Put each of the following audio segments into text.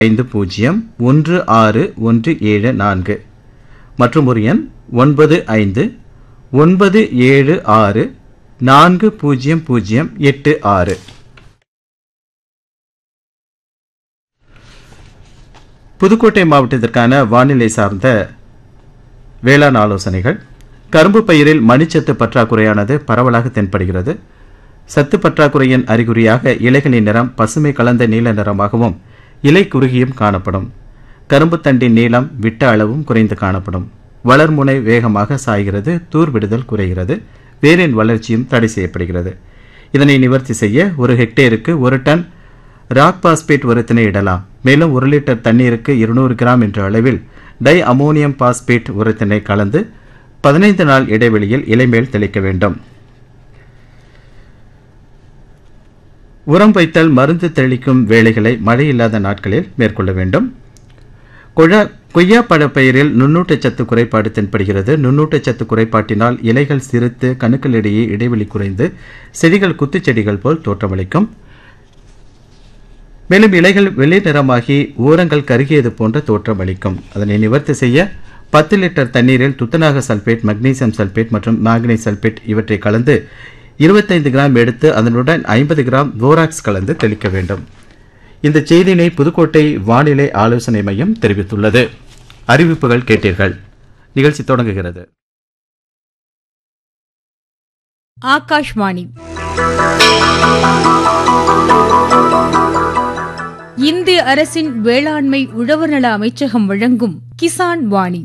ஐந்து பூஜ்ஜியம் ஒன்று ஆறு ஒன்று ஏழு நான்கு மற்றும் ஒரு எண் ஒன்பது ஐந்து ஒன்பது ஏழு ஆறு நான்கு பூஜ்ஜியம் பூஜ்ஜியம் எட்டு ஆறு புதுக்கோட்டை மாவட்டத்திற்கான வானிலை சார்ந்த வேளாண் ஆலோசனைகள் கரும்பு பயிரில் மணிச்சத்து பற்றாக்குறையானது பரவலாக தென்படுகிறது சத்து பற்றாக்குறையின் அறிகுறியாக இலைகளின் நிறம் பசுமை கலந்த நீல நிறமாகவும் இலை குறுகியும் காணப்படும் கரும்பு தண்டின் நீளம் விட்ட அளவும் குறைந்து காணப்படும் வளர்முனை வேகமாக சாய்கிறது தூர் விடுதல் குறைகிறது வேரின் வளர்ச்சியும் தடை செய்யப்படுகிறது இதனை நிவர்த்தி செய்ய ஒரு ஹெக்டேருக்கு ஒரு டன் ராக் பாஸ்பேட் உரத்தினை இடலாம் மேலும் ஒரு லிட்டர் தண்ணீருக்கு இருநூறு கிராம் என்ற அளவில் டை அமோனியம் பாஸ்பேட் உரத்தினை கலந்து பதினைந்து நாள் இடைவெளியில் இலைமேல் தெளிக்க வேண்டும் உரம் வைத்தல் மருந்து தெளிக்கும் வேலைகளை மழை இல்லாத நாட்களில் மேற்கொள்ள வேண்டும் கொழ கொய்யா பழப்பயிரில் நுண்ணூட்டச்சத்து குறைபாடு தென்படுகிறது நுண்ணூட்டச்சத்து குறைபாட்டினால் இலைகள் சிறுத்து கணுக்களிடையே இடைவெளி குறைந்து செடிகள் குத்துச்செடிகள் போல் தோற்றமளிக்கும் மேலும் இலைகள் வெள்ளை நிறமாகி ஓரங்கள் கருகியது போன்ற தோற்றம் அளிக்கும் அதனை நிவர்த்தி செய்ய பத்து லிட்டர் தண்ணீரில் துத்தநாக சல்பேட் மக்னீசியம் சல்பேட் மற்றும் மேக்னீஸ் சல்பேட் இவற்றை கலந்து இருபத்தைந்து கிராம் எடுத்து அதனுடன் ஐம்பது கிராம் போராக்ஸ் கலந்து தெளிக்க வேண்டும் இந்த செய்தியினை புதுக்கோட்டை வானிலை ஆலோசனை மையம் தெரிவித்துள்ளது அறிவிப்புகள் கேட்டீர்கள் நிகழ்ச்சி தொடங்குகிறது ஆகாஷ்வாணி இந்திய அரசின் வேளாண்மை உழவர் நல அமைச்சகம் வழங்கும் கிசான் வாணி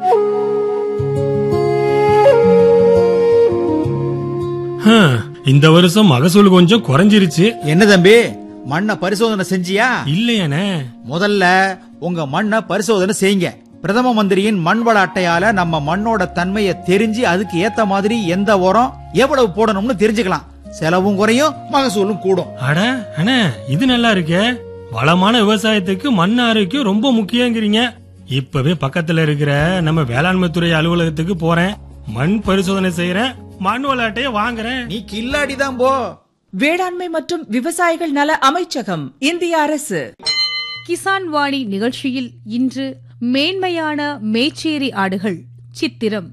ஹம், இந்த வருஷம் மகசூல் கொஞ்சம் குறைஞ்சிருச்சு என்ன தம்பி மண்ணை பரிசோதனை செஞ்சியா இல்லையானே முதல்ல உங்க மண்ணை பரிசோதனை செய்யுங்க பிரதம மந்திரியின் மண் வள அட்டையால நம்ம மண்ணோட தன்மையை தெரிஞ்சு அதுக்கு ஏத்த மாதிரி எந்த உரம் எவ்வளவு போடணும்னு தெரிஞ்சுக்கலாம் செலவும் குறையும் மகசூலும் கூடும் அட அண்ணே இது நல்லா இருக்கே வளமான விவசாயத்துக்கு மண் ஆரோக்கியம் ரொம்ப முக்கியங்கிறீங்க இப்பவே பக்கத்துல இருக்கிற நம்ம வேளாண்மை துறை அலுவலகத்துக்கு போறேன் மண் பரிசோதனை செய்யறேன் மண் விளையாட்டைய வாங்குறேன் நீ கில்லாடி தான் போ வேளாண்மை மற்றும் விவசாயிகள் நல அமைச்சகம் இந்திய அரசு கிசான் வாணி நிகழ்ச்சியில் இன்று மேன்மையான மேச்சேரி ஆடுகள் சித்திரம்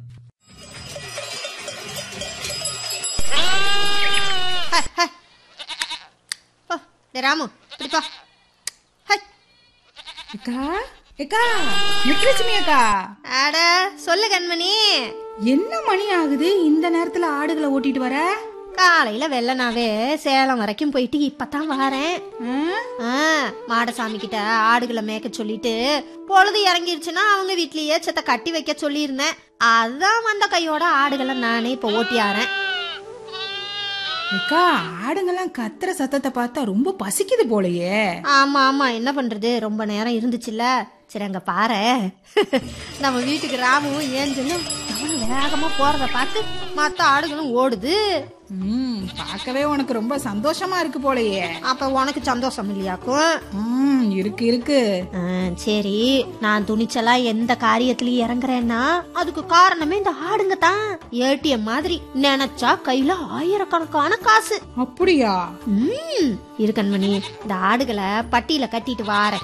போ டேய் ராமு இப்படிப்பா ஹை அக்கா அக்கா முத்துலட்சுமி அக்கா அட சொல்லு கண்மணி என்ன மணி ஆகுது இந்த நேரத்துல ஆடுகளை ஓட்டிட்டு வர காலையில வெள்ளனாவே சேலம் வரைக்கும் போயிட்டு இப்பதான் வாரேன் ஆ? ஆ, மாடசாமி கிட்ட ஆடுகளை மேய்க்க சொல்லிட்டு பொழுது இறங்கிருச்சுன்னா அவங்க வீட்லயே செத்த கட்டி வைக்க சொல்லியிருந்தேன் அதான் வந்த கையோட ஆடுகளை நானே இப்ப ஓட்டியாரேன் அக்கா ஆடுங்கெல்லாம் கத்துற சத்தத்தை பார்த்தா ரொம்ப பசிக்குது போலயே ஆமா ஆமா என்ன பண்றது ரொம்ப நேரம் இருந்துச்சுல்ல சரி அங்க பாரு நம்ம வீட்டுக்கு ராமுவும் ஏஞ்சலும் அவனும் வேகமா போறத பார்த்து மத்த ஆடுகளும் ஓடுது ம் பார்க்கவே உனக்கு ரொம்ப சந்தோஷமா இருக்கு போலயே அப்ப உனக்கு சந்தோஷம் இல்லையாக்கும் ம் இருக்கு இருக்கு ஆ, சரி நான் துணிச்சலா எந்த காரியத்திலயும் இறங்குறேன்னா அதுக்கு காரணமே இந்த ஆடுங்க தான் ஏடிஎம் மாதிரி நினைச்சா கையில ஆயிரக்கணக்கான காசு அப்படியா ம் இரு கண்மணி இந்த ஆடுகளை பட்டியில கட்டிட்டு வாரேன்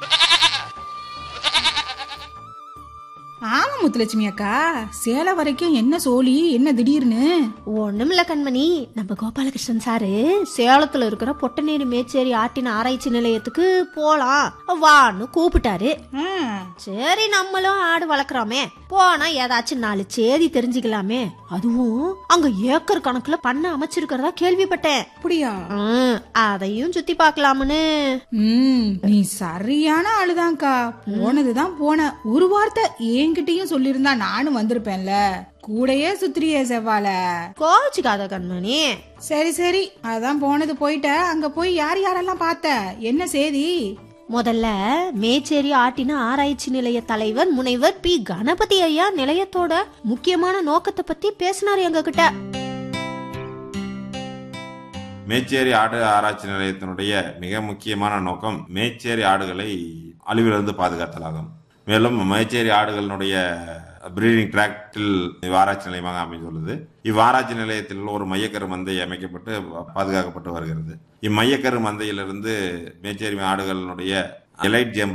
ஆமா முத்துலட்சுமி அக்கா சேலம் வரைக்கும் என்ன சோழி என்ன திடீர்னு ஒண்ணுமில்ல கண்மணி நம்ம கோபாலகிருஷ்ணன் சாரு சேலத்துல இருக்கிற பொட்டநேரி மேச்சேரி ஆட்டின ஆராய்ச்சி நிலையத்துக்கு போலாம் வான்னு கூப்பிட்டாரு ஆ, சரி நம்மளும் ஆடு வளர்க்குறோமே போனா ஏதாச்சும் நாலு செய்தி தெரிஞ்சுக்கலாமே அதுவும் அங்க ஏக்கர் கணக்குல பண்ண அமைச்சிருக்கிறதா கேள்விப்பட்டேன் அப்படியா ம், அதையும் சுத்தி பார்க்கலாம்னு ம் நீ சரியான ஆளுதான்க்கா போனதுதான் போன ஒரு வார்த்தை என்கிட்டயும் சொல்லியிருந்தா நானும் வந்திருப்பேன்ல கூடயே சுத்திரியே செவ்வால கோச்சுக்காத கண்மணி சரி சரி அதான் போனது போயிட்ட அங்க போய் யார் யாரெல்லாம் பார்த்த என்ன செய்தி முதல்ல மேச்சேரி ஆட்டின ஆராய்ச்சி நிலைய தலைவர் முனைவர் பி கணபதி ஐயா நிலையத்தோட முக்கியமான நோக்கத்தை பத்தி பேசினாரு எங்க கிட்ட மேச்சேரி ஆடு ஆராய்ச்சி நிலையத்தினுடைய மிக முக்கியமான நோக்கம் மேச்சேரி ஆடுகளை அழிவிலிருந்து பாதுகாத்தலாகும் மேலும் மேச்சேரி ஆடுகளினுடைய பிரீடிங் டிராக்டில் இவ்வாராய்ச்சி நிலையமாக அமைந்துள்ளது இவ்வாராய்ச்சி நிலையத்தில் ஒரு மையக்கரு மந்தை அமைக்கப்பட்டு பாதுகாக்கப்பட்டு வருகிறது இம்மையக்கரு மந்தையிலிருந்து மேச்சேரி ஆடுகளினுடைய எலைட் ஜேம்